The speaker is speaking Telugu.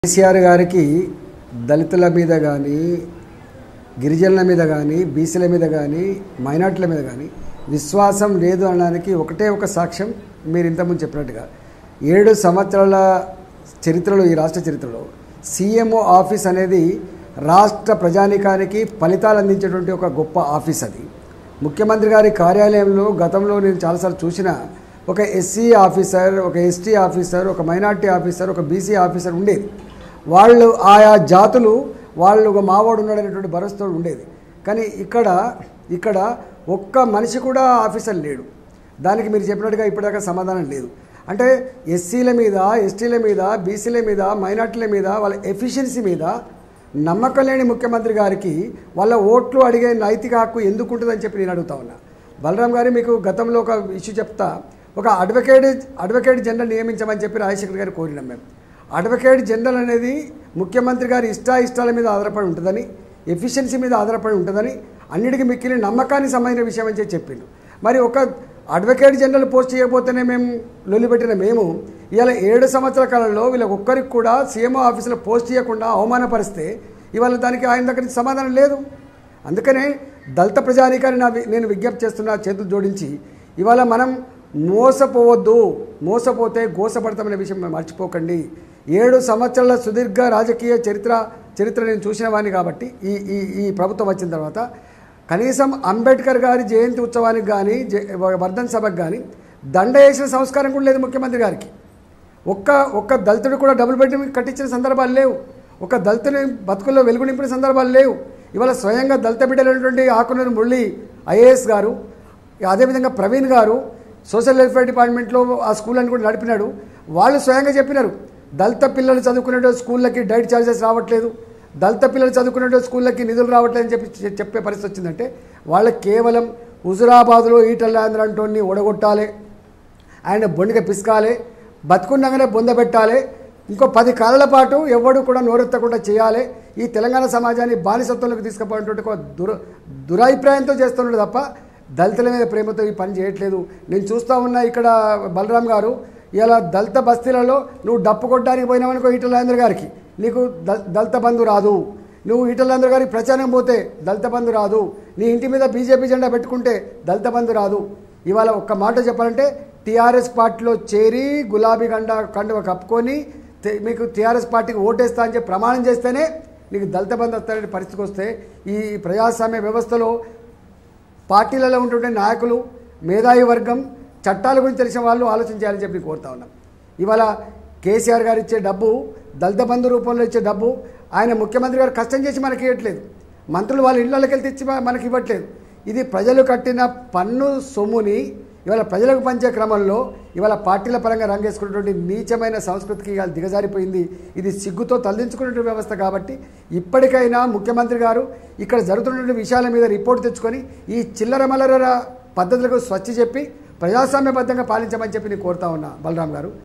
కేసీఆర్ గారికి దళితుల మీద కానీ గిరిజనుల మీద కానీ బీసీల మీద కానీ మైనార్టీల మీద కానీ విశ్వాసం లేదు అనడానికి ఒకటే ఒక సాక్ష్యం మీరు ఇంతకుముందు చెప్పినట్టుగా ఏడు సంవత్సరాల చరిత్రలో ఈ రాష్ట్ర చరిత్రలో సీఎంఓ ఆఫీస్ అనేది రాష్ట్ర ప్రజానికానికి ఫలితాలు అందించేటువంటి ఒక గొప్ప ఆఫీస్ అది ముఖ్యమంత్రి గారి కార్యాలయంలో గతంలో నేను చాలాసార్లు చూసిన ఒక ఎస్సీ ఆఫీసర్ ఒక ఎస్టీ ఆఫీసర్ ఒక మైనార్టీ ఆఫీసర్ ఒక బీసీ ఆఫీసర్ ఉండేది వాళ్ళు ఆయా జాతులు వాళ్ళు ఒక మావాడు ఉన్నాడనేటువంటి భరోసాతో ఉండేది కానీ ఇక్కడ ఇక్కడ ఒక్క మనిషి కూడా ఆఫీసర్ లేడు దానికి మీరు చెప్పినట్టుగా ఇప్పటిదాకా సమాధానం లేదు అంటే ఎస్సీల మీద ఎస్టీల మీద బీసీల మీద మైనార్టీల మీద వాళ్ళ ఎఫిషియన్సీ మీద నమ్మకం లేని ముఖ్యమంత్రి గారికి వాళ్ళ ఓట్లు అడిగే నైతిక హక్కు ఎందుకు ఉంటుందని చెప్పి నేను అడుగుతా ఉన్నా బలరాం గారు మీకు గతంలో ఒక ఇష్యూ చెప్తా ఒక అడ్వకేట్ అడ్వకేట్ జనరల్ నియమించమని చెప్పి రాజశేఖర్ గారు కోరినాం మేము అడ్వకేట్ జనరల్ అనేది ముఖ్యమంత్రి గారి ఇష్టాయిష్టాల మీద ఆధారపడి ఉంటుందని ఎఫిషియన్సీ మీద ఆధారపడి ఉంటుందని అన్నిటికీ మిక్కిలి నమ్మకానికి సంబంధించిన విషయం అని చెప్పి చెప్పిండు మరి ఒక అడ్వకేట్ జనరల్ పోస్ట్ చేయకపోతేనే మేము లొల్లిపెట్టిన మేము ఇవాళ ఏడు సంవత్సరాల కాలంలో వీళ్ళ ఒక్కరికి కూడా సీఎంఓ ఆఫీసులో పోస్ట్ చేయకుండా అవమానపరిస్తే ఇవాళ దానికి ఆయన దగ్గర నుంచి సమాధానం లేదు అందుకనే దళిత ప్రజానికాన్ని నా వి- నేను విజ్ఞప్తి చేస్తున్నా చేతులు జోడించి ఇవాళ మనం మోసపోవద్దు మోసపోతే గోసపడతామనే విషయం మనం మర్చిపోకండి ఏడు సంవత్సరాల సుదీర్ఘ రాజకీయ చరిత్ర చరిత్ర నేను చూసిన వాడిని కాబట్టి ఈ ఈ ఈ ప్రభుత్వం వచ్చిన తర్వాత కనీసం అంబేద్కర్ గారి జయంతి ఉత్సవానికి కానీ వర్ధన్ సభకు కానీ దండ వేసిన సంస్కారం కూడా లేదు ముఖ్యమంత్రి గారికి ఒక్క ఒక్క దళితుడు కూడా డబుల్ బెడ్రూమ్ కట్టించిన సందర్భాలు లేవు ఒక దళితుని బతుకుల్లో వెలుగు నింపిన సందర్భాలు లేవు ఇవాళ స్వయంగా దళిత బిడ్డలైనటువంటి ఆకునూరు మురళి ఐఏఎస్ గారు అదేవిధంగా ప్రవీణ్ గారు సోషల్ వెల్ఫేర్ డిపార్ట్మెంట్లో ఆ స్కూల్ అని కూడా నడిపినాడు వాళ్ళు స్వయంగా చెప్పినారు దళిత పిల్లలు చదువుకునే స్కూళ్ళకి డైట్ ఛార్జెస్ రావట్లేదు దళిత పిల్లలు చదువుకునే స్కూళ్ళకి నిధులు రావట్లేదు అని చెప్పి చె- చెప్పే పరిస్థితి వచ్చిందంటే వాళ్ళకి కేవలం హుజురాబాద్లో ఈటల్లాంధ్ర అంటోని ఒడగొట్టాలి ఆయన బొండిగా పిసకాలి బతుకున్నాగానే బొందబెట్టాలి ఇంకో పది కాలాల పాటు ఎవడు కూడా నోరెత్తకుండా చేయాలి ఈ తెలంగాణ సమాజాన్ని బానిసత్వంలోకి తీసుకుపోయినటువంటి ఒక దుర దురాభిప్రాయంతో చేస్తున్నాడు తప్ప దళితుల మీద ప్రేమతో ఈ పని చేయట్లేదు నేను చూస్తూ ఉన్నా ఇక్కడ బలరాం గారు ఇలా దళిత బస్తీలలో నువ్వు డప్పు కొట్టడానికి పోయినావనుకో ఈటలాంధ్ర గారికి నీకు దళ- దళిత బంధు రాదు నువ్వు ఈటలాంధ్ర గారికి ప్రచారం పోతే దళిత బంధు రాదు నీ ఇంటి మీద బీజేపీ జెండా పెట్టుకుంటే దళిత బంధు రాదు ఇవాళ ఒక్క మాట చెప్పాలంటే టీఆర్ఎస్ పార్టీలో చేరి గులాబీ గండ కండువ కప్పుకొని తే- మీకు టీఆర్ఎస్ పార్టీకి ఓటేస్తా అని చెప్పి ప్రమాణం చేస్తేనే నీకు దళిత బంధు వస్తారనే పరిస్థితికి వస్తే ఈ ప్రజాస్వామ్య వ్యవస్థలో పార్టీలలో ఉంటుండే నాయకులు మేధావి వర్గం చట్టాల గురించి తెలిసిన వాళ్ళు ఆలోచన చేయాలని చెప్పి కోరుతా ఉన్నాం ఇవాళ కేసీఆర్ గారు ఇచ్చే డబ్బు దళిత బంధు రూపంలో ఇచ్చే డబ్బు ఆయన ముఖ్యమంత్రి గారు కష్టం చేసి మనకి ఇవ్వట్లేదు మంత్రులు వాళ్ళ ఇళ్ళకి వెళ్ళి తెచ్చి మ- మనకి ఇవ్వట్లేదు ఇది ప్రజలు కట్టిన పన్ను సొమ్ముని ఇవాళ ప్రజలకు పంచే క్రమంలో ఇవాళ పార్టీల పరంగా రంగేసుకున్నటువంటి నీచమైన సంస్కృతికి ఇవాళ దిగజారిపోయింది ఇది సిగ్గుతో తలదించుకున్నటువంటి వ్యవస్థ కాబట్టి ఇప్పటికైనా ముఖ్యమంత్రి గారు ఇక్కడ జరుగుతున్నటువంటి విషయాల మీద రిపోర్ట్ తెచ్చుకొని ఈ చిల్లర మల్లర పద్ధతులకు స్వచ్ఛ చెప్పి ప్రజాస్వామ్యబద్ధంగా పాలించమని చెప్పి నేను కోరుతా ఉన్నా బలరాం గారు